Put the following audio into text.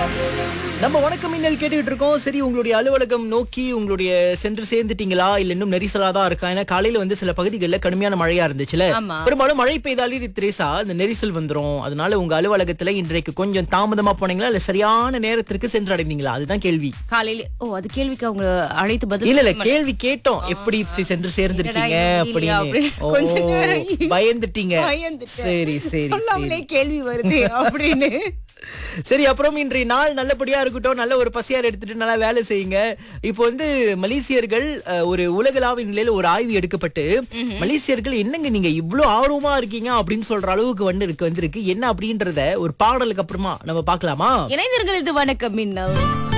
நம்ம வணக்கம் மின்னல் கேட்டுக்கிட்டு இருக்கோம் சரி உங்களுடைய அலுவலகம் நோக்கி உங்களுடைய சென்று சேர்ந்துட்டீங்களா இல்ல இன்னும் நெரிசலா தான் இருக்கா ஏன்னா காலையில வந்து சில பகுதிகளில் கடுமையான மழையா இருந்துச்சுல ஆமா. பெரும்பாலும் மழை பெய்தாலே திரேசா இந்த நெரிசல் வந்துரும் அதனால உங்க அலுவலகத்துல இன்றைக்கு கொஞ்சம் தாமதமா போனீங்களா இல்ல சரியான நேரத்திற்கு சென்று அடைந்தீங்களா அதுதான் கேள்வி காலையில ஓ அது கேள்விக்கு அவங்க அழைத்து பதில் இல்ல இல்ல சொல்ல கேள்வி கேட்டோம் எப்படி சி- சென்று சேர்ந்திருக்கீங்க என்னடா இது இல்லையா அப்படின்னு அப்படின்னு கொஞ்ச ஓ, நேரம் பயந்துட்டீங்க பயந்துட்டேன். சரி சரி சொல்லாமலே சரி கேள்வி வருது அப்படின்னு சரி அப்புறம் இன்றைய நாள் நல்லபடியா இருக்கட்டும் நல்ல ஒரு பசியார் எடுத்துட்டு நல்லா வேலை செய்யுங்க இப்போ வந்து மலேசியர்கள் அஹ், ஒரு உலகளாவிய நிலையில ஒரு ஆய்வு எடுக்கப்பட்டு மலேசியர்கள் என்னங்க நீங்க இவ்ளோ ஆர்வமா இருக்கீங்க அப்படின்னு சொல்ற அளவுக்கு வந்து இருக்கு வந்திருக்கு என்ன அப்படின்றத ஒரு பாடலுக்கு அப்புறமா நம்ம பார்க்கலாமா இணைந்தர்கள் இது வணக்கம் மின்னல்